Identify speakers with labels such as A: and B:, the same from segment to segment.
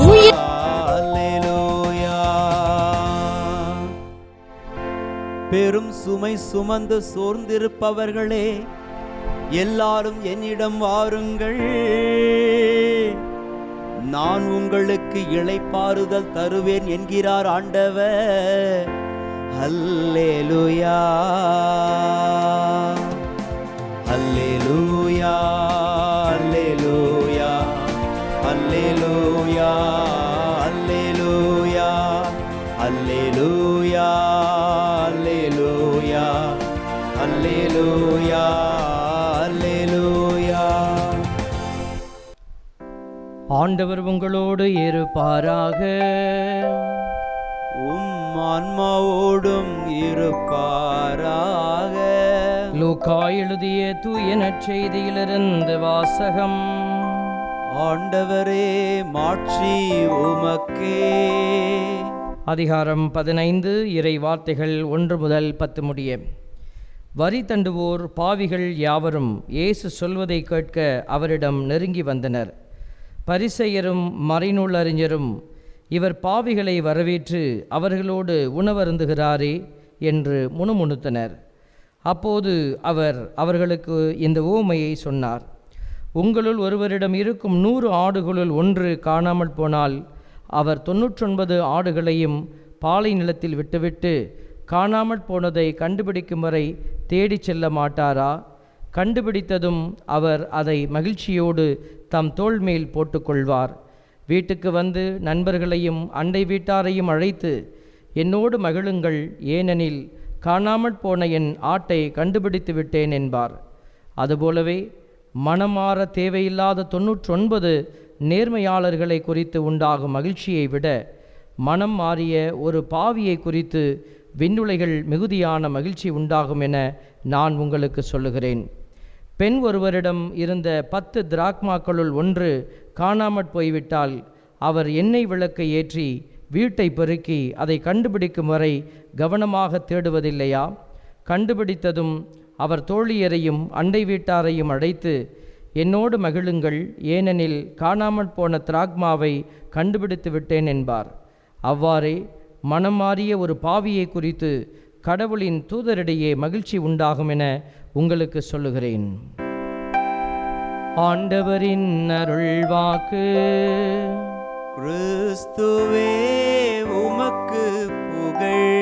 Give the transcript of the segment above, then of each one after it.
A: உயிர்
B: அல்லேலூயா பெரும் சுமை சுமந்து சோர்ந்திருப்பவர்களே எல்லாரும் என்னிடம் வாருங்கள் நான் உங்களுக்கு இளைப்பாறுதல் தருவேன் என்கிறார் ஆண்டவர் அல்லேலூயா அல்லேலூயா அல்லேலூயா அல்லேலூயா அல்லேலூயா அல்லேலூயா அல்லேலூயா அல்லேலூயா அல்லேலூயா
C: ஆண்டவர் உங்களோடு இருப்பாராக
B: உம் ஆன்மாவோடும் இருப்பாராக
C: லூக்கா எழுதிய தூய நற்செய்தியிலிருந்து வாசகம்
B: ஆண்டவரே மாட்சி உமக்கே
C: அதிகாரம் பதினைந்து இறை வார்த்தைகள் ஒன்று முதல் பத்து முடிய வரி தண்டுவோர் பாவிகள் யாவரும் இயேசு சொல்வதை கேட்க அவரிடம் நெருங்கி வந்தனர் பரிசெயரும் மறைநூல் அறிஞரும் இவர் பாவிகளை வரவேற்று அவர்களோடு உணவருந்துகிறாரே என்று முணுமுணுத்தனர் அப்போது அவர் அவர்களுக்கு இந்த ஊமையை சொன்னார் உங்களுள் ஒருவரிடம் இருக்கும் நூறு ஆடுகளுள் ஒன்று காணாமல் போனால் அவர் தொன்னூற்றொன்பது ஆடுகளையும் பாலை நிலத்தில் விட்டுவிட்டு காணாமல் போனதை கண்டுபிடிக்கும் வரை தேடிச் செல்ல மாட்டாரா கண்டுபிடித்ததும் அவர் அதை மகிழ்ச்சியோடு தம் தோள் மேல் போட்டுக்கொள்வார் வீட்டுக்கு வந்து நண்பர்களையும் அண்டை வீட்டாரையும் அழைத்து என்னோடு மகிழுங்கள் ஏனெனில் காணாமற் போன என் ஆட்டை கண்டுபிடித்து விட்டேன் என்பார் அதுபோலவே மனமாற தேவையில்லாத தொன்னூற்றொன்பது நேர்மையாளர்களை குறித்து உண்டாகும் மகிழ்ச்சியை விட மனம் மாறிய ஒரு பாவியை குறித்து விண்ணுலைகள் மிகுதியான மகிழ்ச்சி உண்டாகும் என நான் உங்களுக்கு சொல்லுகிறேன் பெண் ஒருவரிடம் இருந்த பத்து திராக்மாக்களுள் ஒன்று காணாமற் போய்விட்டால் அவர் எண்ணெய் விளக்கை ஏற்றி வீட்டை பெருக்கி அதை கண்டுபிடிக்கும் வரை கவனமாக தேடுவதில்லையா கண்டுபிடித்ததும் அவர் தோழியரையும் அண்டை வீட்டாரையும் அழைத்து என்னோடு மகிழுங்கள் ஏனெனில் காணாமற் போன திராக்மாவை கண்டுபிடித்து விட்டேன் என்பார் அவ்வாறே மனம் மாறிய ஒரு பாவியை குறித்து கடவுளின் தூதரிடையே மகிழ்ச்சி உண்டாகும் என உங்களுக்கு சொல்லுகிறேன் ஆண்டவரின் அருள்வாக்கு
B: கிறிஸ்துவே உமக்கு புகழ்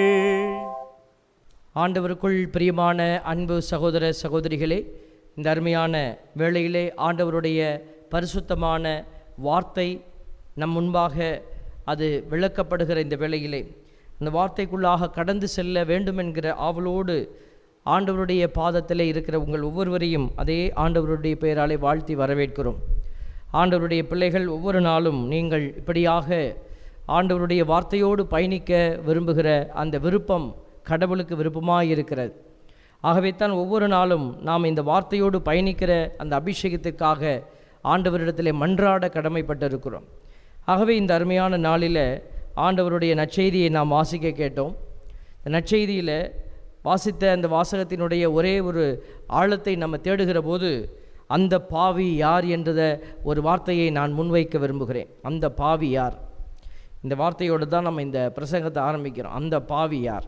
C: ஆண்டவருக்குள் பிரியமான அன்பு சகோதர சகோதரிகளே இந்த அருமையான வேளையிலே ஆண்டவருடைய பரிசுத்தமான வார்த்தை நம் முன்பாக அது விளக்கப்படுகிற இந்த வேளையிலே அந்த வார்த்தைக்குள்ளாக கடந்து செல்ல வேண்டும் என்கிற ஆவலோடு ஆண்டவருடைய பாதத்திலே இருக்கிற உங்கள் ஒவ்வொருவரையும் அதே ஆண்டவருடைய பெயராலே வாழ்த்தி வரவேற்கிறோம் ஆண்டவருடைய பிள்ளைகள் ஒவ்வொரு நாளும் நீங்கள் இப்படியாக ஆண்டவருடைய வார்த்தையோடு பயணிக்க விரும்புகிற அந்த விருப்பம் கடவுளுக்கு விருப்பமாக இருக்கிறது ஆகவே தான் ஒவ்வொரு நாளும் நாம் இந்த வார்த்தையோடு பயணிக்கிற அந்த அபிஷேகத்திற்காக ஆண்டவரிடத்திலே மன்றாட கடமைப்பட்டிருக்கிறோம் ஆகவே இந்த அருமையான நாளில் ஆண்டவருடைய நற்செய்தியை நாம் வாசிக்க கேட்டோம் இந்த நற்செய்தியில் வாசித்த அந்த வாசகத்தினுடைய ஒரே ஒரு ஆழத்தை நம்ம தேடுகிற போது அந்த பாவி யார் என்றத ஒரு வார்த்தையை நான் முன்வைக்க விரும்புகிறேன் அந்த பாவி யார் இந்த வார்த்தையோடு தான் நம்ம இந்த பிரசங்கத்தை ஆரம்பிக்கிறோம் அந்த பாவி யார்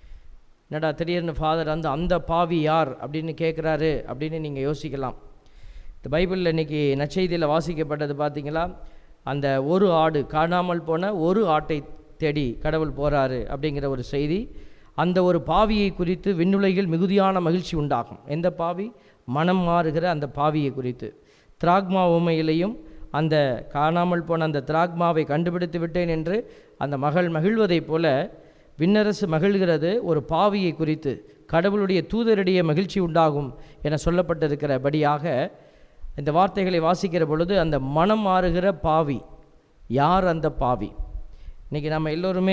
C: என்னடா திடீர்னு ஃபாதர் அந்த அந்த பாவி யார் அப்படின்னு கேட்குறாரு அப்படின்னு நீங்கள் யோசிக்கலாம் இந்த பைபிளில் இன்றைக்கி நற்செய்தியில் வாசிக்கப்பட்டது பார்த்தீங்களா அந்த ஒரு ஆடு காணாமல் போன ஒரு ஆட்டை தேடி கடவுள் போகிறாரு அப்படிங்கிற ஒரு செய்தி அந்த ஒரு பாவியை குறித்து விண்ணுலகில் மிகுதியான மகிழ்ச்சி உண்டாகும் எந்த பாவி மனம் மாறுகிற அந்த பாவியை குறித்து திராக்மா உமையிலையும் அந்த காணாமல் போன அந்த திராக்மாவை கண்டுபிடித்து விட்டேன் என்று அந்த மகள் மகிழ்வதைப் போல விண்ணரசு மகிழ்கிறது ஒரு பாவியை குறித்து கடவுளுடைய தூதரிடையே மகிழ்ச்சி உண்டாகும் என சொல்லப்பட்டிருக்கிறபடியாக இந்த வார்த்தைகளை வாசிக்கிற பொழுது அந்த மனம் மாறுகிற பாவி யார் அந்த பாவி இன்றைக்கி நம்ம எல்லோருமே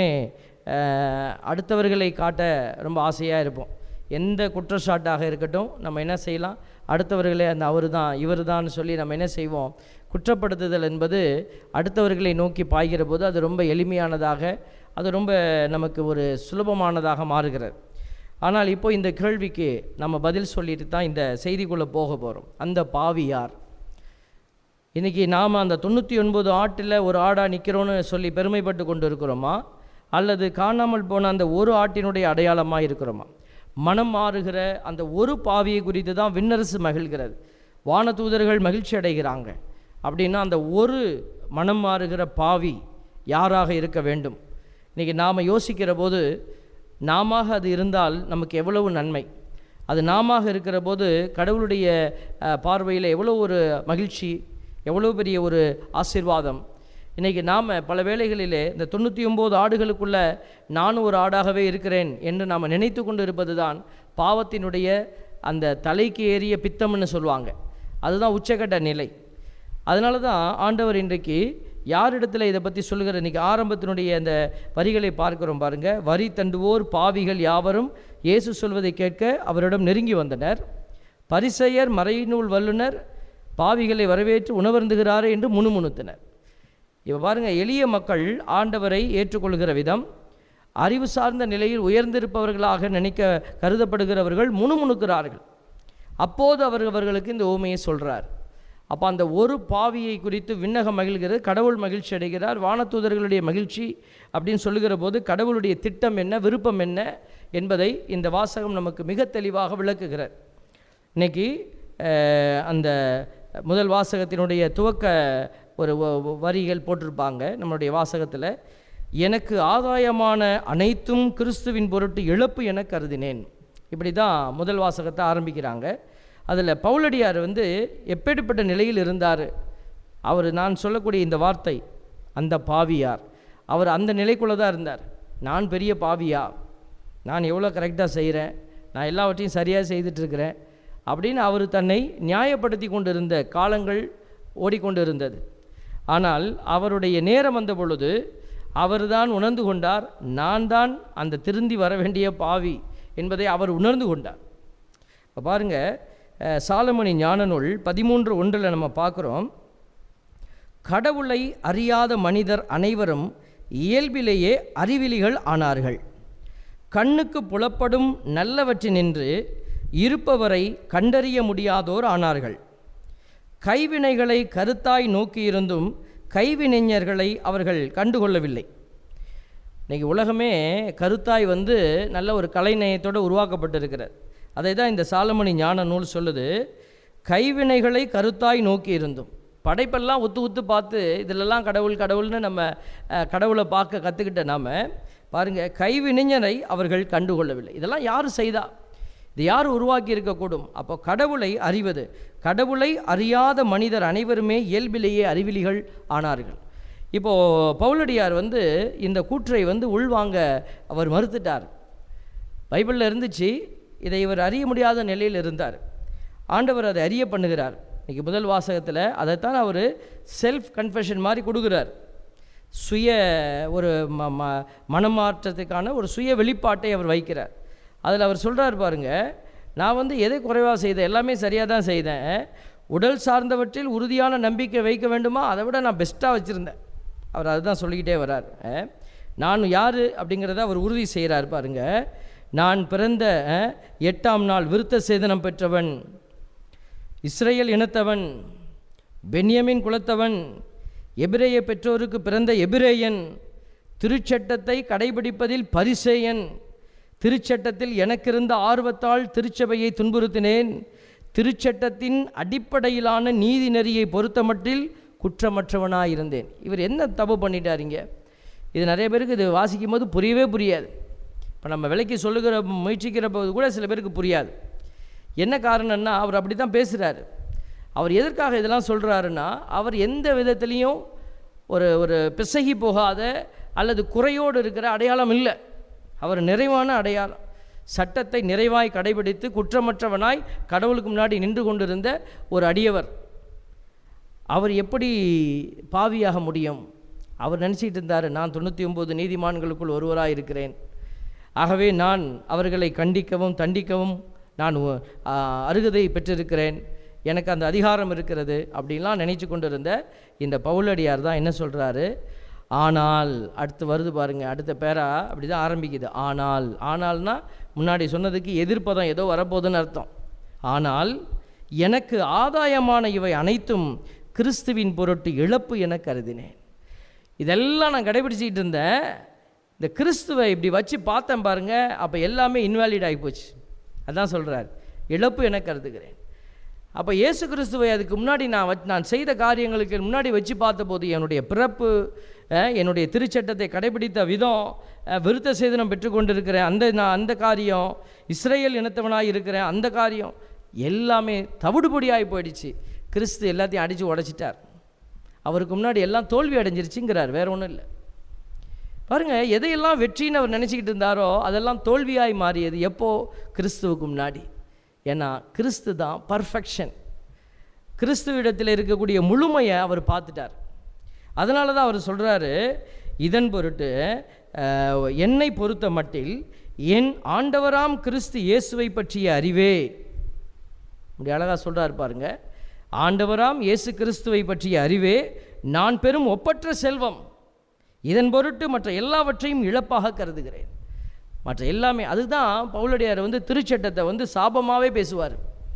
C: அஹ், அடுத்தவர்களை காட்ட ரொம்ப ஆசையாக இருப்போம் எந்த குற்றச்சாட்டாக இருக்கட்டும் நம்ம என்ன செய்யலாம் அடுத்தவர்களே அந்த அவர் தான் இவர் தான் சொல்லி நம்ம என்ன செய்வோம் குற்றப்படுத்துதல் என்பது அடுத்தவர்களை நோக்கி பாய்கிற போது அது ரொம்ப எளிமையானதாக அது ரொம்ப நமக்கு ஒரு சுலபமானதாக மாறுகிறது ஆனால் இப்போ இந்த கேள்விக்கு நம்ம பதில் சொல்லிட்டு தான் இந்த செய்திக்குள்ளே போக போகிறோம் அந்த பாவி யார் இன்றைக்கி நாம் அந்த தொண்ணூற்றி ஒன்பது ஆட்டில் ஒரு ஆடாக நிற்கிறோன்னு சொல்லி பெருமைப்பட்டு கொண்டு இருக்கிறோமா அல்லது காணாமல் போன அந்த ஒரு ஆட்டினுடைய அடையாளமாக இருக்கிறோமா மனம் மாறுகிற அந்த ஒரு பாவியை குறித்து தான் விண்ணரசு மகிழ்கிறது வானதூதர்கள் மகிழ்ச்சி அடைகிறாங்க அப்படின்னா அந்த ஒரு மனம் மாறுகிற பாவி யாராக இருக்க வேண்டும் இன்றைக்கி நாம் யோசிக்கிற போது நாம அது இருந்தால் நமக்கு எவ்வளவு நன்மை அது நாம இருக்கிற போது கடவுளுடைய அஹ், பார்வையில் எவ்வளோ ஒரு மகிழ்ச்சி எவ்வளோ பெரிய ஒரு ஆசீர்வாதம் இன்றைக்கி நாம் பல வேளைகளிலே இந்த தொண்ணூற்றி ஒம்பது ஆடுகளுக்குள்ள நானும் ஒரு ஆடாகவே இருக்கிறேன் என்று நாம் நினைத்து கொண்டு இருப்பது தான் பாவத்தினுடைய அந்த தலைக்கு ஏறிய பித்தம்னு சொல்லுவாங்க அதுதான் உச்சக்கட்ட நிலை அதனால தான் ஆண்டவர் இன்றைக்கு யாரிடத்தில் இதை பற்றி சொல்லுகிற இன்றைக்கி ஆரம்பத்தினுடைய அந்த வரிகளை பார்க்கிறோம் பாருங்க வரி தண்டுவோர் பாவிகள் யாவரும் இயேசு சொல்வதை கேட்க அவரிடம் நெருங்கி வந்தனர் பரிசெயர் மறைநூல் வல்லுனர் பாவிகளை வரவேற்று உணவருந்துகிறாரே என்று முணுமுணுத்தனர் இப்போ பாருங்கள் எளிய மக்கள் ஆண்டவரை ஏற்றுக்கொள்கிற விதம் அறிவு சார்ந்த நிலையில் உயர்ந்திருப்பவர்களாக நினைக்க கருதப்படுகிறவர்கள் முணுமுணுக்கிறார்கள் அப்போது அவர் அவர்களுக்கு இந்த ஓமையை சொல்கிறார் அப்போ அந்த ஒரு பாவியை குறித்து விண்ணகம் மகிழ்கிறது கடவுள் மகிழ்ச்சி அடைகிறார் வானதூதர்களுடைய மகிழ்ச்சி அப்படின்னு சொல்லுகிற போது கடவுளுடைய திட்டம் என்ன விருப்பம் என்ன என்பதை இந்த வாசகம் நமக்கு மிக தெளிவாக விளக்குகிறார் இன்னைக்கு அஹ், அந்த முதல் வாசகத்தினுடைய துவக்க ஒரு வ- வ- வரிகள் போட்டிருப்பாங்க நம்மளுடைய வாசகத்தில் எனக்கு ஆதாயமான அனைத்தும் கிறிஸ்துவின் பொருட்டு இழப்பு என கருதினேன் இப்படி தான் முதல் வாசகத்தை ஆரம்பிக்கிறாங்க அதில் பவுலடியார் வந்து எப்படிப்பட்ட நிலையில் இருந்தார் அவர் நான் சொல்லக்கூடிய இந்த வார்த்தை அந்த பாவியார் அவர் அந்த நிலைக்குள்ளே தான் இருந்தார் நான் பெரிய பாவியா நான் எவ்வளோ கரெக்டாக செய்கிறேன் நான் எல்லாவற்றையும் சரியாக செய்துட்ருக்கிறேன் அப்படின்னு அவர் தன்னை நியாயப்படுத்தி கொண்டிருந்த காலங்கள் ஓடிக்கொண்டு இருந்தது ஆனால் அவருடைய நேரம் வந்த பொழுது அவர்தான் உணர்ந்து கொண்டார் நான் தான் அந்த திருந்தி வர வேண்டிய பாவி என்பதை அவர் உணர்ந்து கொண்டார் இப்போ பாருங்கள் சாலமணி ஞான நூல் பதிமூன்று ஒன்றில் நம்ம பார்க்குறோம் கடவுளை அறியாத மனிதர் அனைவரும் இயல்பிலேயே அறிவிலிகள் ஆனார்கள் கண்ணுக்கு புலப்படும் நல்லவற்றினின்று இருப்பவரை கண்டறிய முடியாதோர் ஆனார்கள் கைவினைகளை கருத்தாய் நோக்கியிருந்தும் கைவினைஞர்களை அவர்கள் கண்டுகொள்ளவில்லை இன்னைக்கு உலகமே கருத்தாய் வந்து நல்ல ஒரு கலைநயத்தோடு உருவாக்கப்பட்டிருக்கிறது அதை தான் இந்த சாலமணி ஞான நூல் சொல்லுது கைவினைகளை கருத்தாய் நோக்கி இருந்தும் படைப்பெல்லாம் ஒத்து ஒத்து பார்த்து இதிலெல்லாம் கடவுள் கடவுள்னு நம்ம அஹ், கடவுளை பார்க்க கற்றுக்கிட்ட நாம பாருங்கள் கைவினைஞரை அவர்கள் கண்டுகொள்ளவில்லை இதெல்லாம் யார் செய்தா இது யார் உருவாக்கி இருக்கக்கூடும் அப்போ கடவுளை அறிவது கடவுளை அறியாத மனிதர் அனைவருமே இயல்பிலேயே அறிவிலிகள் ஆனார்கள் இப்போது பவுலடியார் வந்து இந்த கூற்றை வந்து உள்வாங்க அவர் மறுத்துட்டார் பைபிளில் இருந்துச்சு இதை இவர் அறிய முடியாத நிலையில் இருந்தார் ஆண்டவர் அதை அறிய பண்ணுகிறார் இன்னைக்கு முதல் வாசகத்தில் அதைத்தான் அவர் செல்ஃப் கன்ஃபெஷன் மாதிரி கொடுக்குறார் சுய ஒரு ம ம மனமாற்றத்துக்கான ஒரு சுய வெளிப்பாட்டை அவர் வைக்கிறார் அதில் அவர் சொல்கிறார் பாருங்க நான் வந்து எதை குறைவாக செய்தேன் எல்லாமே சரியாக தான் செய்தேன் உடல் சார்ந்தவற்றில் உறுதியான நம்பிக்கை வைக்க வேண்டுமா அதை விட நான் பெஸ்ட்டாக வச்சுருந்தேன் அவர் அதுதான் சொல்லிக்கிட்டே வரார் அஹ், நான் யார் அப்படிங்கிறத அவர் உறுதி செய்கிறார் பாருங்க நான் பிறந்த அஹ், எட்டாம் நாள் விருத்த சேதனம் பெற்றவன் இஸ்ரேல் இனத்தவன் பென்யமின் குலத்தவன் எபிரேய பெற்றோருக்கு பிறந்த எபிரேயன் திருச்சட்டத்தை கடைபிடிப்பதில் பரிசேயன் திருச்சட்டத்தில் எனக்கிருந்த ஆர்வத்தால் திருச்சபையை துன்புறுத்தினேன் திருச்சட்டத்தின் அடிப்படையிலான நீதி நெறியை பொறுத்தமட்டில் குற்றமற்றவனாக இருந்தேன் இவர் என்ன தப்பு பண்ணிட்டாருங்க இது நிறைய பேருக்கு இது வாசிக்கும் போது புரியவே புரியாது இப்போ நம்ம விலைக்கு சொல்லுகிற முயற்சிக்கிற போது கூட சில பேருக்கு புரியாது என்ன காரணம்னா அவர் அப்படி தான் பேசுகிறாரு அவர் எதற்காக இதெல்லாம் சொல்கிறாருன்னா அவர் எந்த விதத்துலேயும் ஒரு ஒரு பிசகி போகாத அல்லது குறையோடு இருக்கிற அடையாளம் இல்லை அவர் நிறைவான அடையாளம் சட்டத்தை நிறைவாய் கடைபிடித்து குற்றமற்றவனாய் கடவுளுக்கு முன்னாடி நின்று கொண்டிருந்த ஒரு அடியவர் அவர் எப்படி பாவியாக முடியும் அவர் நினச்சிட்டு இருந்தார் நான் தொண்ணூற்றி ஒம்பது நீதிமான்களுக்குள் ஒருவராக இருக்கிறேன் ஆகவே நான் அவர்களை கண்டிக்கவும் தண்டிக்கவும் நான் உ- ஆ, அருகதை பெற்றிருக்கிறேன் எனக்கு அந்த அதிகாரம் இருக்கிறது அப்படின்லாம் நினைச்சு கொண்டிருந்த இந்த பவுலடியார் தான் என்ன சொல்கிறாரு ஆனால் அடுத்து வருது பாருங்க அடுத்த பேரா அப்படி தான் ஆரம்பிக்குது ஆனால் ஆனால்னா முன்னாடி சொன்னதுக்கு எதிர்ப்பதம் ஏதோ வரப்போகுதுன்னு அர்த்தம் ஆனால் எனக்கு ஆதாயமான இவை அனைத்தும் கிறிஸ்துவின் பொருட்டு இழப்பு என கருதினேன் இதெல்லாம் நான் கடைபிடிச்சிக்கிட்டு இருந்தேன் இந்த கிறிஸ்துவை இப்படி வச்சு பார்த்தேன் பாருங்க அப்போ எல்லாமே இன்வாலிட் ஆகி போச்சு அதான் சொல்கிறார் இழப்பு என கருதுகிறேன் அப்போ இயேசு கிறிஸ்துவை அதுக்கு முன்னாடி நான் வச் நான் செய்த காரியங்களுக்கு முன்னாடி வச்சு பார்த்தபோது என்னுடைய பிறப்பு அஹ், என்னுடைய திருச்சட்டத்தை கடைபிடித்த விதம் அஹ், விருத்த சேதனம் பெற்றுக்கொண்டிருக்கிறேன் அந்த நான் அந்த காரியம் இஸ்ரேல் இனத்தவனாக இருக்கிறேன் அந்த காரியம் எல்லாமே தவிடுபொடியாகி போயிடுச்சு கிறிஸ்து எல்லாத்தையும் அடித்து உடைச்சிட்டார் அவருக்கு முன்னாடி எல்லாம் தோல்வி அடைஞ்சிருச்சுங்கிறார் வேற ஒன்றும் இல்லை பாருங்க எதையெல்லாம் வெற்றின்னு அவர் நினச்சிக்கிட்டு இருந்தாரோ அதெல்லாம் தோல்வியாய் மாறியது எப்போ கிறிஸ்துவுக்கு முன்னாடி ஏன்னா கிறிஸ்து தான் பர்ஃபெக்ஷன் கிறிஸ்துவிடத்தில் இருக்கக்கூடிய முழுமையை அவர் பார்த்துட்டார் அதனால தான் அவர் சொல்கிறாரு இதன் பொருட்டு அஹ், என்னை பொறுத்த மட்டில் என் ஆண்டவராம் கிறிஸ்து இயேசுவை பற்றிய அறிவே இப்படி அழகாக சொல்கிறார் பாருங்க ஆண்டவராம் இயேசு கிறிஸ்துவை பற்றிய அறிவே நான் பெறும் ஒப்பற்ற செல்வம் இதன் பொருட்டு மற்ற எல்லாவற்றையும் இழப்பாக கருதுகிறேன் மற்ற எல்லாமே அதுதான் பவுலடியார் வந்து திருச்சட்டத்தை வந்து சாபமாகவே பேசுவார்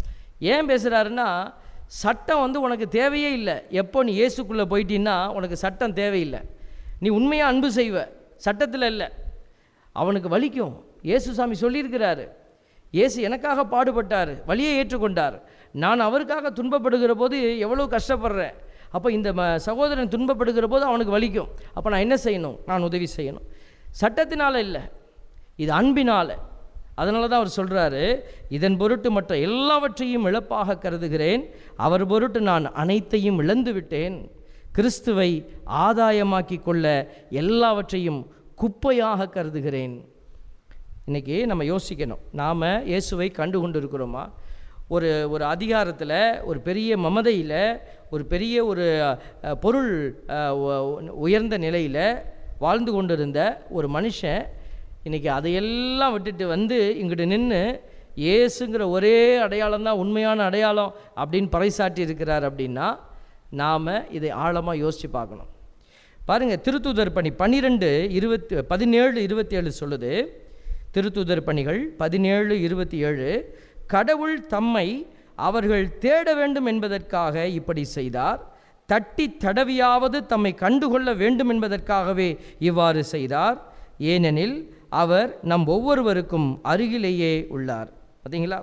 C: ஏன் பேசுகிறாருன்னா சட்டம் வந்து உனக்கு தேவையே இல்லை எப்போ நீ இயேசுக்குள்ளே போயிட்டீன்னா உனக்கு சட்டம் தேவையில்லை நீ உண்மையாக அன்பு செய்வ சட்டத்தில் இல்லை அவனுக்கு வலிக்கும் இயேசு சாமி சொல்லியிருக்கிறாரு இயேசு எனக்காக பாடுபட்டார் வலியை ஏற்றுக்கொண்டார் நான் அவருக்காக துன்பப்படுகிற போது எவ்வளோ கஷ்டப்படுறேன் அப்போ இந்த ம சகோதரன் துன்பப்படுகிற போது அவனுக்கு வலிக்கும் அப்போ நான் என்ன செய்யணும் நான் உதவி செய்யணும் சட்டத்தினால இல்லை இது அன்பினால் அதனால தான் அவர் சொல்கிறாரு இதன் பொருட்டு மற்ற எல்லாவற்றையும் இழப்பாக கருதுகிறேன் அவர் பொருட்டு நான் அனைத்தையும் இழந்து விட்டேன் கிறிஸ்துவை ஆதாயமாக்கி கொள்ள எல்லாவற்றையும் குப்பையாக கருதுகிறேன் இன்றைக்கி நம்ம யோசிக்கணும் நாம் இயேசுவை கண்டு கொண்டு இருக்கிறோமா ஒரு ஒரு அதிகாரத்தில் ஒரு பெரிய மமதையில் ஒரு பெரிய ஒரு அஹ், பொருள் அஹ், உ- உயர்ந்த நிலையில் வாழ்ந்து கொண்டிருந்த ஒரு மனுஷன் இன்றைக்கி அதையெல்லாம் விட்டுட்டு வந்து இங்கிட்டு நின்று இயேசுங்கிற ஒரே அடையாளம் தான் உண்மையான அடையாளம் அப்படின்னு பறைசாட்டி இருக்கிறார் அப்படின்னா நாம் இதை ஆழமாக யோசித்து பார்க்கணும் பாருங்கள் திருத்தூதர் பணி பன்னிரெண்டு இருபத்தி பதினேழு இருபத்தி ஏழு சொல்லுது திருத்தூதர் பணிகள் பதினேழு இருபத்தி ஏழு கடவுள் தம்மை அவர்கள் தேட வேண்டும் என்பதற்காக இப்படி செய்தார் தட்டி தடவியாவது தம்மை கண்டுகொள்ள வேண்டும் என்பதற்காகவே இவ்வாறு செய்தார் ஏனெனில் அவர் நம் ஒவ்வொருவருக்கும் அருகிலேயே உள்ளார் பார்த்தீங்களா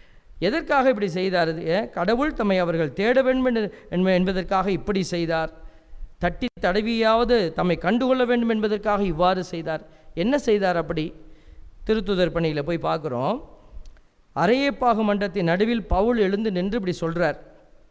C: எதற்காக இப்படி செய்தார் இது? ஏன்? கடவுள் தம்மை அவர்கள் தேட வேண்டும் என்று- என்ப- என்பதற்காக இப்படி செய்தார் தட்டி தடவியாவது தம்மை கண்டுகொள்ள வேண்டும் என்பதற்காக இவ்வாறு செய்தார் என்ன செய்தார் அப்படி திருத்துதர் பணியில் போய் பார்க்குறோம் அரையப்பாகு மண்டத்தின் நடுவில் பவுல் எழுந்து நின்று இப்படி சொல்கிறார்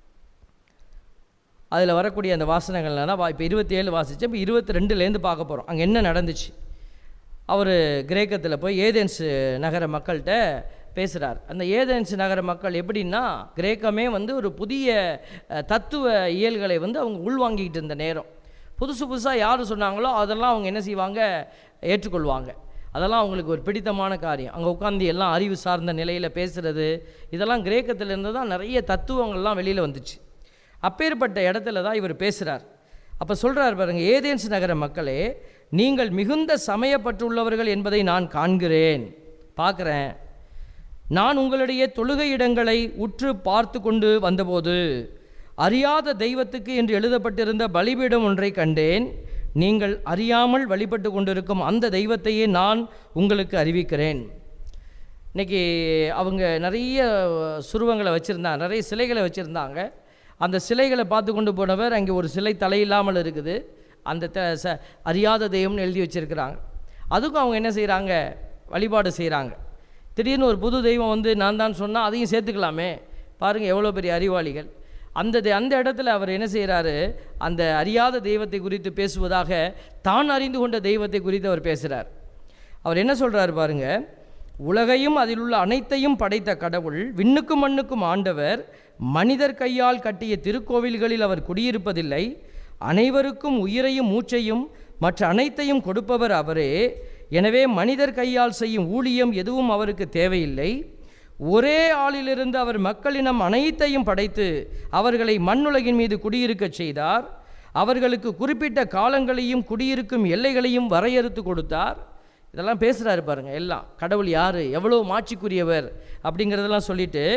C: அதில் வரக்கூடிய அந்த வாசனங்கள்லாம் இப்போ இருபத்தி ஏழு வாசித்தேன் இப்போ இருபத்தி ரெண்டுலேருந்து பார்க்க போகிறோம் அங்கே என்ன நடந்துச்சு அவர் கிரேக்கத்தில் போய் ஏதென்ஸ் நகர மக்கள்கிட்ட பேசுகிறார் அந்த ஏதென்ஸ் நகர மக்கள் எப்படின்னா கிரேக்கமே வந்து ஒரு புதிய அஹ், தத்துவ இயல்களை வந்து அவங்க உள்வாங்கிக்கிட்டு இருந்த நேரம் புதுசு புதுசாக யார் சொன்னாங்களோ அதெல்லாம் அவங்க என்ன செய்வாங்க ஏற்றுக்கொள்வாங்க அதெல்லாம் அவங்களுக்கு ஒரு பிடித்தமான காரியம் அங்கே உட்காந்து எல்லாம் அறிவு சார்ந்த நிலையில் பேசுகிறது இதெல்லாம் கிரேக்கத்திலேருந்து தான் நிறைய தத்துவங்கள்லாம் வெளியில் வந்துச்சு அப்பேற்பட்ட இடத்துல தான் இவர் பேசுகிறார் அப்போ சொல்கிறார் பாருங்க ஏதேன்ஸ் நகர மக்களே நீங்கள் மிகுந்த சமயப்பட்டுள்ளவர்கள் என்பதை நான் காண்கிறேன் பார்க்குறேன் நான் உங்களுடைய தொழுகை இடங்களை உற்று பார்த்து கொண்டு வந்தபோது அறியாத தெய்வத்துக்கு என்று எழுதப்பட்டிருந்த பலிபீடம் ஒன்றை கண்டேன் நீங்கள் அறியாமல் வழிபட்டு கொண்டிருக்கும் அந்த தெய்வத்தையே நான் உங்களுக்கு அறிவிக்கிறேன் இன்னைக்கு அவங்க நிறைய சுருவங்களை வச்சுருந்தாங்க நிறைய சிலைகளை வச்சுருந்தாங்க அந்த சிலைகளை பார்த்து கொண்டு போனவர் அங்கே ஒரு சிலை தலையில்லாமல் இருக்குது அந்த த ச அறியாத தெய்வம்னு எழுதி வச்சுருக்கிறாங்க அதுக்கும் அவங்க என்ன செய்கிறாங்க வழிபாடு செய்கிறாங்க திடீர்னு ஒரு புது தெய்வம் வந்து நான் தான் சொன்னால் அதையும் சேர்த்துக்கலாமே பாருங்கள் எவ்வளோ பெரிய அறிவாளிகள் அந்த தெ- அந்த இடத்துல அவர் என்ன செய்கிறாரு அந்த அறியாத தெய்வத்தை குறித்து பேசுவதாக தான் அறிந்து கொண்ட தெய்வத்தை குறித்து அவர் பேசுகிறார் அவர் என்ன சொல்றாரு பாருங்க உலகையும் அதில் உள்ள அனைத்தையும் படைத்த கடவுள் விண்ணுக்கும் மண்ணுக்கும் ஆண்டவர் மனிதர் கையால் கட்டிய திருக்கோவில்களில் அவர் குடியிருப்பதில்லை அனைவருக்கும் உயிரையும் மூச்சையும் மற்ற அனைத்தையும் கொடுப்பவர் அவரே எனவே மனிதர் கையால் செய்யும் ஊழியம் எதுவும் அவருக்கு தேவையில்லை ஒரே ஆளிலிருந்து அவர் மக்களினம் அனைத்தையும் படைத்து அவர்களை மண்ணுலகின் மீது குடியிருக்கச் செய்தார் அவர்களுக்கு குறிப்பிட்ட காலங்களையும் குடியிருக்கும் எல்லைகளையும் வரையறுத்து கொடுத்தார் இதெல்லாம் பேசுகிறாரு பாருங்க எல்லாம் கடவுள் யார் எவ்வளோ மாட்சிக்குரியவர் அப்படிங்கிறதெல்லாம் சொல்லிட்டு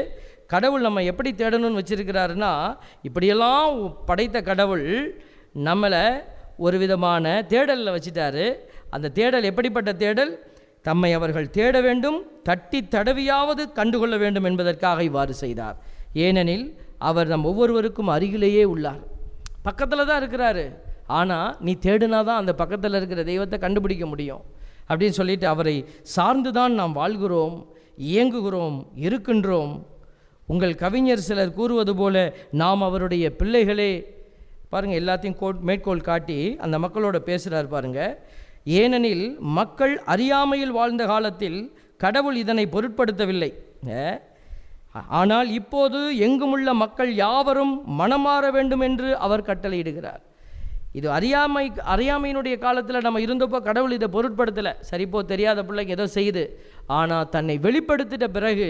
C: கடவுள் நம்ம எப்படி தேடணும்னு வச்சிருக்கிறாருன்னா இப்படியெல்லாம் படைத்த கடவுள் நம்மளை ஒரு விதமான தேடலில் வச்சிட்டாரு அந்த தேடல் எப்படிப்பட்ட தேடல் தம்மை அவர்கள் தேட வேண்டும் தட்டி தடவியாவது கண்டுகொள்ள வேண்டும் என்பதற்காக இவ்வாறு செய்தார் ஏனெனில் அவர் நம் ஒவ்வொருவருக்கும் அருகிலேயே உள்ளார் பக்கத்தில் தான் இருக்கிறாரு ஆனால் நீ தேடினா தான் அந்த பக்கத்தில் இருக்கிற தெய்வத்தை கண்டுபிடிக்க முடியும் அப்படின்னு சொல்லிட்டு அவரை சார்ந்து தான் நாம் வாழ்கிறோம் இயங்குகிறோம் இருக்கின்றோம் உங்கள் கவிஞர் சிலர் கூறுவது போல நாம் அவருடைய பிள்ளைகளே பாருங்கள் எல்லாத்தையும் கோட் மேற்கோள் காட்டி அந்த மக்களோட பேசுகிறார் பாருங்க ஏனெனில் மக்கள் அறியாமையில் வாழ்ந்த காலத்தில் கடவுள் இதனை பொருட்படுத்தவில்லை அஹ், ஆனால் இப்போது எங்குமுள்ள மக்கள் யாவரும் மனமாற வேண்டும் என்று அவர் கட்டளையிடுகிறார் இது அறியாமை அறியாமையினுடைய காலத்தில் நம்ம இருந்தப்போ கடவுள் இதை பொருட்படுத்தலை சரிப்போ தெரியாத பிள்ளைக்கு ஏதோ செய்யுது ஆனால் தன்னை வெளிப்படுத்திட்ட பிறகு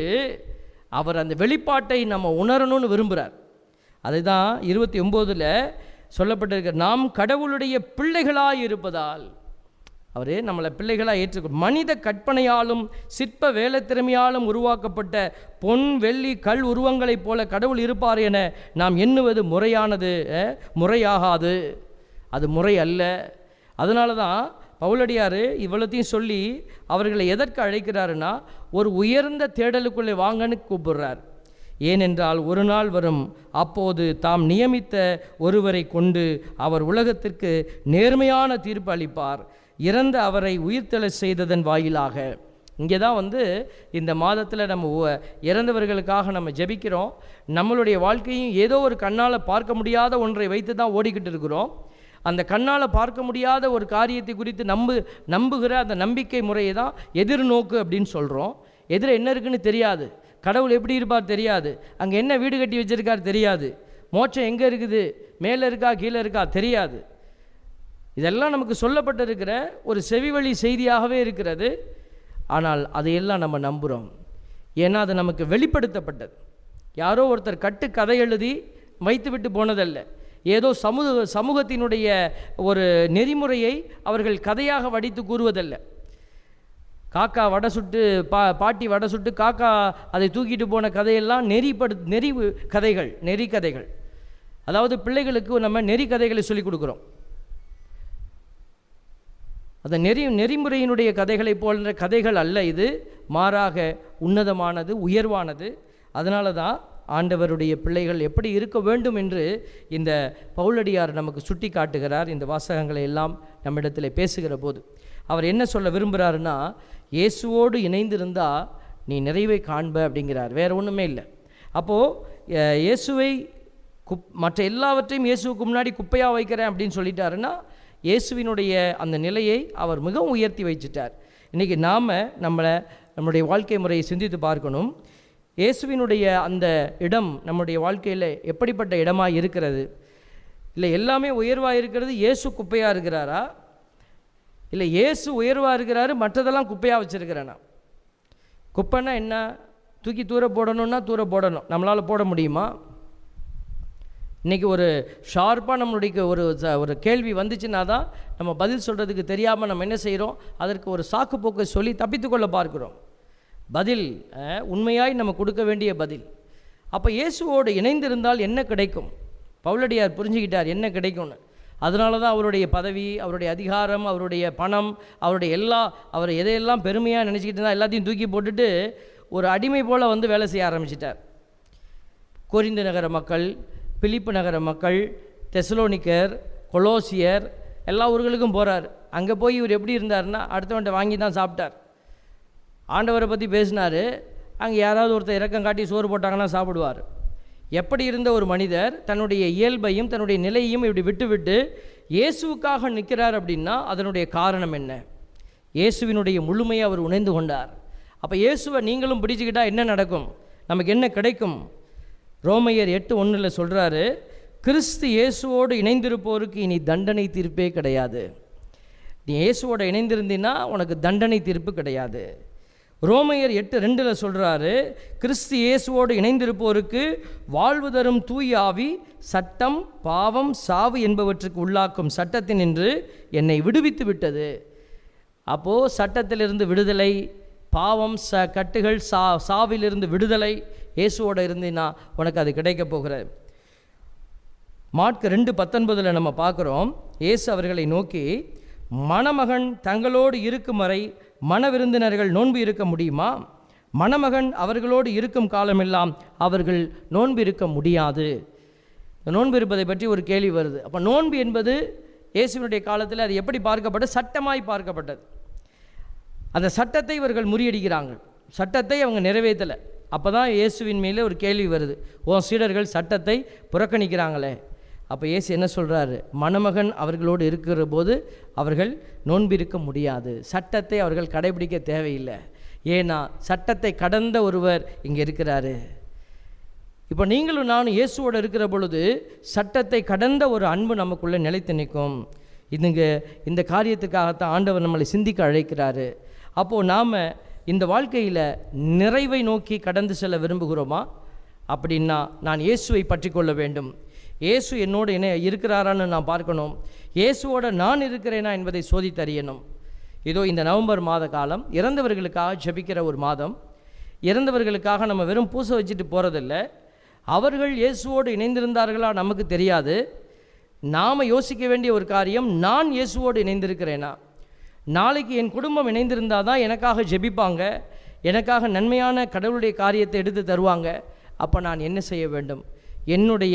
C: அவர் அந்த வெளிப்பாட்டை நம்ம உணரணும்னு விரும்புகிறார் அதுதான் இருபத்தி ஒம்போதில் சொல்லப்பட்டிருக்க நாம் கடவுளுடைய பிள்ளைகளாய் இருப்பதால் அவர் நம்மளை பிள்ளைகளாக ஏற்றுக்கொள் மனித கற்பனையாலும் சிற்ப வேலைத்திறமையாலும் உருவாக்கப்பட்ட பொன் வெள்ளி கல் உருவங்களைப் போல கடவுள் இருப்பார் என நாம் எண்ணுவது முறையானது அஹ், முறையாகாது அது முறை அல்ல அதனால தான் பவுலடியார் இவ்வளத்தையும் சொல்லி அவர்களை எதற்கு அழைக்கிறாருன்னா ஒரு உயர்ந்த தேடலுக்குள்ளே வாங்கன்னு கூப்பிடுறார் ஏனென்றால் ஒரு நாள் வரும் அப்போது தாம் நியமித்த ஒருவரை கொண்டு அவர் உலகத்திற்கு நேர்மையான தீர்ப்பு அளிப்பார் இறந்த அவரை உயிர்த்தெழச் செய்ததன் வாயிலாக இங்கே தான் வந்து இந்த மாதத்தில் நம்ம உ- இறந்தவர்களுக்காக நம்ம ஜெபிக்கிறோம் நம்மளுடைய வாழ்க்கையும் ஏதோ ஒரு கண்ணால் பார்க்க முடியாத ஒன்றை வைத்து தான் ஓடிக்கிட்டு இருக்கிறோம் அந்த கண்ணால் பார்க்க முடியாத ஒரு காரியத்தை குறித்து நம்பு நம்புகிற அந்த நம்பிக்கை முறையை தான் எதிர்நோக்கு அப்படின்னு சொல்கிறோம் எதிர என்ன இருக்குன்னு தெரியாது கடவுள் எப்படி இருப்பார் தெரியாது அங்கே என்ன வீடு கட்டி வச்சிருக்கார் தெரியாது மோட்சம் எங்கே இருக்குது மேலே இருக்கா கீழே இருக்கா தெரியாது இதெல்லாம் நமக்கு சொல்லப்பட்டிருக்கிற ஒரு செவிவழி செய்தியாகவே இருக்கிறது ஆனால் அதையெல்லாம் நம்ம நம்புகிறோம் ஏன்னா அது நமக்கு வெளிப்படுத்தப்பட்டது யாரோ ஒருத்தர் கட்டு கதை எழுதி வைத்துவிட்டு போனதல்ல ஏதோ சமூக சமூகத்தினுடைய ஒரு நெறிமுறையை அவர்கள் கதையாக வடித்து கூறுவதல்ல காக்கா வடை சுட்டு பா பாட்டி வடை சுட்டு காக்கா அதை தூக்கிட்டு போன கதையெல்லாம் நெறிப்படு நெறி கதைகள் நெறி கதைகள் அதாவது பிள்ளைகளுக்கு நம்ம நெறி கதைகளை சொல்லிக் கொடுக்குறோம் அந்த நெறி நெறிமுறையினுடைய கதைகளைப் போன்ற கதைகள் அல்ல இது மாறாக உன்னதமானது உயர்வானது அதனால தான் ஆண்டவருடைய பிள்ளைகள் எப்படி இருக்க வேண்டும் என்று இந்த பவுலடியார் நமக்கு சுட்டி காட்டுகிறார் இந்த வாசகங்களை எல்லாம் நம்மிடத்தில் பேசுகிற போது அவர் என்ன சொல்ல விரும்புகிறாருன்னா இயேசுவோடு இணைந்திருந்தால் நீ நிறைவை காண்ப அப்படிங்கிறார் வேற ஒன்றுமே இல்லை அப்போது இயேசுவை குப் மற்ற எல்லாவற்றையும் இயேசுவுக்கு முன்னாடி குப்பையாக வைக்கிறேன் அப்படின்னு சொல்லிட்டாருன்னா இயேசுவினுடைய அந்த நிலையை அவர் மிகவும் உயர்த்தி வச்சிட்டார் இன்றைக்கி நாம் நம்மளை நம்முடைய வாழ்க்கை முறையை சிந்தித்து பார்க்கணும் இயேசுவினுடைய அந்த இடம் நம்முடைய வாழ்க்கையில் எப்படிப்பட்ட இடமாக இருக்கிறது இல்லை எல்லாமே உயர்வாக இருக்கிறது இயேசு குப்பையாக இருக்கிறாரா இல்லை இயேசு உயர்வாக இருக்கிறாரு மற்றதெல்லாம் குப்பையாக வச்சுருக்கிறேனா குப்பைன்னா என்ன தூக்கி தூர போடணும்னா தூர போடணும் நம்மளால் போட முடியுமா இன்றைக்கி ஒரு ஷார்ப்பாக நம்மளுடைய ஒரு ச- ஒரு கேள்வி வந்துச்சுன்னா தான் நம்ம பதில் சொல்கிறதுக்கு தெரியாமல் நம்ம என்ன செய்கிறோம் அதற்கு ஒரு சாக்கு போக்கை சொல்லி தப்பித்துக்கொள்ள பார்க்கிறோம் பதில் அஹ், உண்மையாய் நம்ம கொடுக்க வேண்டிய பதில் அப்போ இயேசுவோடு இணைந்திருந்தால் என்ன கிடைக்கும் பவுலடியார் புரிஞ்சுக்கிட்டார் என்ன கிடைக்கும்னு அதனால தான் அவருடைய பதவி அவருடைய அதிகாரம் அவருடைய பணம் அவருடைய எல்லா அவர் எதையெல்லாம் பெருமையாக நினச்சிக்கிட்டு இருந்தால் எல்லாத்தையும் தூக்கி போட்டுட்டு ஒரு அடிமை போல் வந்து வேலை செய்ய ஆரம்பிச்சிட்டார் கோரிந்து நகர மக்கள் பிலிப்பு நகர மக்கள் தெசலோனிக்கர் கொலோசியர் எல்லா ஊர்களுக்கும் போகிறார் அங்கே போய் இவர் எப்படி இருந்தாருன்னா அடுத்தவன்ட்ட வாங்கி தான் சாப்பிட்டார் ஆண்டவரை பற்றி பேசினார் அங்கே யாராவது ஒருத்தர் இரக்கம் காட்டி சோறு போட்டாங்கன்னா சாப்பிடுவார் எப்படி இருந்த ஒரு மனிதர் தன்னுடைய இயல்பையும் தன்னுடைய நிலையையும் இப்படி விட்டுவிட்டு இயேசுவுக்காக நிற்கிறார் அப்படின்னா அதனுடைய காரணம் என்ன இயேசுவினுடைய முழுமையை அவர் உணர்ந்து கொண்டார் அப்போ இயேசுவை நீங்களும் பிடிச்சுக்கிட்டா என்ன நடக்கும் நமக்கு என்ன கிடைக்கும் ரோமையர் எட்டு ஒன்றில் சொல்கிறாரு கிறிஸ்து இயேசுவோடு இணைந்திருப்போருக்கு இனி தண்டனை தீர்ப்பே கிடையாது நீ இயேசுவோட இணைந்திருந்தீன்னா உனக்கு தண்டனை தீர்ப்பு கிடையாது ரோமையர் எட்டு ரெண்டில் சொல்கிறாரு கிறிஸ்து இயேசுவோடு இணைந்திருப்போருக்கு வாழ்வு தரும் தூய ஆவி சட்டம் பாவம் சாவு என்பவற்றுக்கு உள்ளாக்கும் சட்டத்தினின்று என்னை விடுவித்து விட்டது அப்போது சட்டத்திலிருந்து விடுதலை பாவம் ச கட்டுகள் சா சாவிலிருந்து விடுதலை இயேசுவோட இருந்தீன்னா உனக்கு அது கிடைக்க போகிறது மார்க் ரெண்டு பத்தொன்பதில் நம்ம பார்க்குறோம் இயேசு அவர்களை நோக்கி மணமகன் தங்களோடு இருக்கும் வரை மன விருந்தினர்கள் நோன்பு இருக்க முடியுமா மணமகன் அவர்களோடு இருக்கும் காலமெல்லாம் அவர்கள் நோன்பு இருக்க முடியாது இந்த நோன்பு இருப்பதை பற்றி ஒரு கேள்வி வருது அப்போ நோன்பு என்பது இயேசுவினுடைய காலத்தில் அது எப்படி பார்க்கப்பட்டது சட்டமாய் பார்க்கப்பட்டது அந்த சட்டத்தை இவர்கள் முறியடிக்கிறாங்க சட்டத்தை அவங்க நிறைவேற்றலை அப்போ தான் இயேசுவின் மேலே ஒரு கேள்வி வருது உன் சீடர்கள் சட்டத்தை புறக்கணிக்கிறாங்களே அப்போ இயேசு என்ன சொல்கிறாரு மணமகன் அவர்களோடு இருக்கிற போது அவர்கள் நோன்பிருக்க முடியாது சட்டத்தை அவர்கள் கடைபிடிக்க தேவையில்லை ஏன்னா சட்டத்தை கடந்த ஒருவர் இங்கே இருக்கிறாரு இப்போ நீங்களும் நானும் இயேசுவோடு இருக்கிற பொழுது சட்டத்தை கடந்த ஒரு அன்பு நமக்குள்ளே நிலைத்து நிற்கும் இதுங்க இந்த காரியத்துக்காகத்தான் ஆண்டவர் நம்மளை சிந்திக்க அழைக்கிறாரு அப்போது நாம் இந்த வாழ்க்கையில் நிறைவை நோக்கி கடந்து செல்ல விரும்புகிறோமா அப்படின்னா நான் இயேசுவை பற்றி கொள்ள வேண்டும் இயேசு என்னோடு என்ன இருக்கிறாரான்னு நான் பார்க்கணும் இயேசுவோட நான் இருக்கிறேனா என்பதை சோதித்தறியணும் இதோ இந்த நவம்பர் மாத காலம் இறந்தவர்களுக்காக ஜெபிக்கிற ஒரு மாதம் இறந்தவர்களுக்காக நம்ம வெறும் பூசை வச்சுட்டு போகிறதில்ல அவர்கள் இயேசுவோடு இணைந்திருந்தார்களா நமக்கு தெரியாது நாம் யோசிக்க வேண்டிய ஒரு காரியம் நான் இயேசுவோடு இணைந்திருக்கிறேனா நாளைக்கு என் குடும்பம் இணைந்திருந்தால் தான் எனக்காக ஜெபிப்பாங்க எனக்காக நன்மையான கடவுளுடைய காரியத்தை எடுத்து தருவாங்க அப்போ நான் என்ன செய்ய வேண்டும் என்னுடைய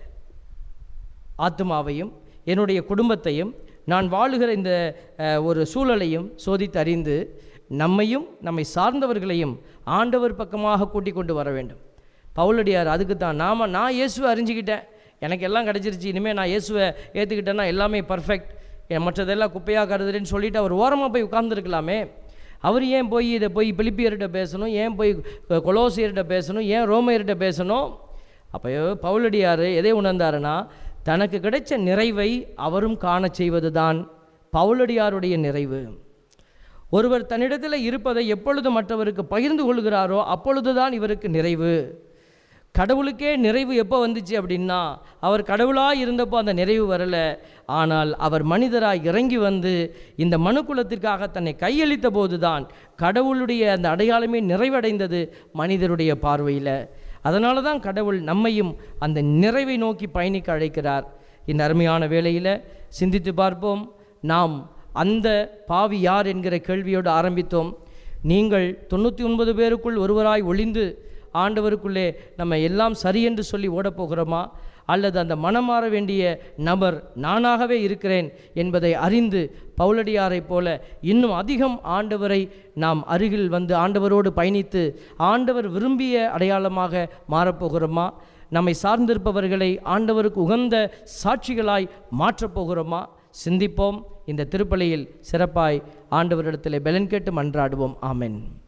C: ஆத்மாவையும் என்னுடைய குடும்பத்தையும் நான் வாழுகிற இந்த அஹ், ஒரு சூழலையும் சோதித்து அறிந்து நம்மையும் நம்மை சார்ந்தவர்களையும் ஆண்டவர் பக்கமாக கூட்டிக் கொண்டு வர வேண்டும் பவுலடியார் அதுக்கு தான் நாம நான் இயேசுவை அறிஞ்சிக்கிட்டேன் எனக்கு எல்லாம் கிடச்சிருச்சு இனிமேல் நான் இயேசுவை ஏற்றுக்கிட்டேன்னா எல்லாமே பர்ஃபெக்ட் மற்றதெல்லாம் குப்பையாக கருதுறேன்னு சொல்லிட்டு அவர் ஓரமாக போய் உட்கார்ந்துருக்கலாமே அவர் ஏன் போய் இதை போய் பிலிப்பியர்கிட்ட பேசணும் ஏன் போய் கொலோசியர்கிட்ட பேசணும் ஏன் ரோமையர்கிட்ட பேசணும் அப்போ பவுலடியார் எதை உணர்ந்தாருன்னா தனக்கு கிடைச்ச நிறைவை அவரும் காணச் செய்வது தான் பவுலடியாருடைய நிறைவு ஒருவர் தன்னிடத்தில் இருப்பதை எப்பொழுது மற்றவருக்கு பகிர்ந்து கொள்கிறாரோ அப்பொழுதுதான் இவருக்கு நிறைவு கடவுளுக்கே நிறைவு எப்போ வந்துச்சு அப்படின்னா அவர் கடவுளாக இருந்தப்போ அந்த நிறைவு வரல ஆனால் அவர் மனிதராய் இறங்கி வந்து இந்த மனுக்குலத்திற்காக தன்னை கையளித்த போதுதான் கடவுளுடைய அந்த அடையாளமே நிறைவடைந்தது மனிதருடைய பார்வையில் அதனால தான் கடவுள் நம்மையும் அந்த நிறைவை நோக்கி பயணிக்க அழைக்கிறார் இந்த அருமையான வேளையில் சிந்தித்து பார்ப்போம் நாம் அந்த பாவி யார் என்கிற கேள்வியோடு ஆரம்பித்தோம் நீங்கள் தொண்ணூற்றி ஒன்பது பேருக்குள் ஒருவராய் ஒளிந்து ஆண்டவருக்குள்ளே நம்ம எல்லாம் சரி என்று சொல்லி ஓடப் போகிறோமா அல்லது அந்த மனம் மாற வேண்டிய நபர் நானாகவே இருக்கிறேன் என்பதை அறிந்து பவுலடியாரைப் போல இன்னும் அதிகம் ஆண்டவரை நாம் அருகில் வந்து ஆண்டவரோடு பயணித்து ஆண்டவர் விரும்பிய அடையாளமாக மாறப்போகிறோமா நம்மை சார்ந்திருப்பவர்களை ஆண்டவருக்கு உகந்த சாட்சிகளாய் மாற்றப் போகிறோமா சிந்திப்போம் இந்த திருப்பலியில் சிறப்பாய் ஆண்டவரிடத்தில் பெலன் கேட்டு மன்றாடுவோம் ஆமென்